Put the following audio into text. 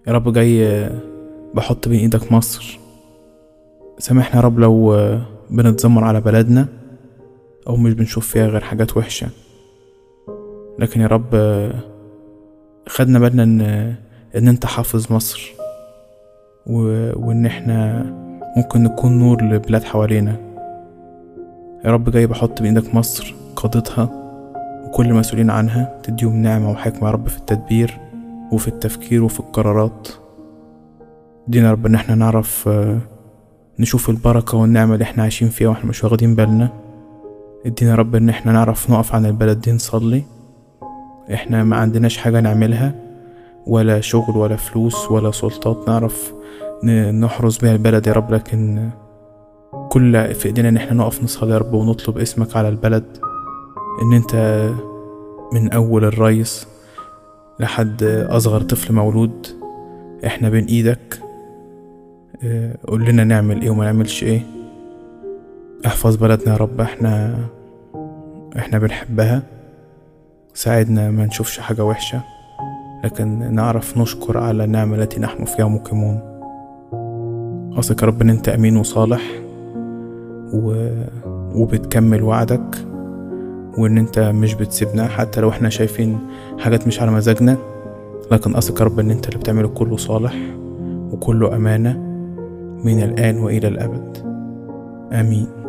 يا رب جاي بحط بين ايدك مصر سامحنا يا رب لو بنتذمر على بلدنا او مش بنشوف فيها غير حاجات وحشة لكن يا رب خدنا بالنا ان ان انت حافظ مصر و... وان احنا ممكن نكون نور لبلاد حوالينا يا رب جاي بحط بإيدك مصر قادتها وكل المسؤولين عنها تديهم نعمة وحكمة يا رب في التدبير وفي التفكير وفي القرارات دينا يا رب ان احنا نعرف نشوف البركة والنعمة اللي احنا عايشين فيها واحنا مش واخدين بالنا ادينا يا رب ان احنا نعرف نقف عن البلد دي نصلي احنا ما عندناش حاجة نعملها ولا شغل ولا فلوس ولا سلطات نعرف نحرس بيها البلد يا رب لكن كل في ايدينا ان احنا نقف نصلي يا رب ونطلب اسمك على البلد ان انت من اول الرئيس لحد اصغر طفل مولود احنا بين ايدك قول لنا نعمل ايه وما نعملش ايه احفظ بلدنا يا رب احنا احنا بنحبها ساعدنا ما نشوفش حاجة وحشة لكن نعرف نشكر على النعمة التي نحن فيها مقيمون أثق يا رب إن أنت أمين وصالح و... وبتكمل وعدك وإن أنت مش بتسيبنا حتى لو إحنا شايفين حاجات مش على مزاجنا لكن أثق يا رب إن أنت اللي بتعمله كله صالح وكله أمانة من الآن وإلى الأبد آمين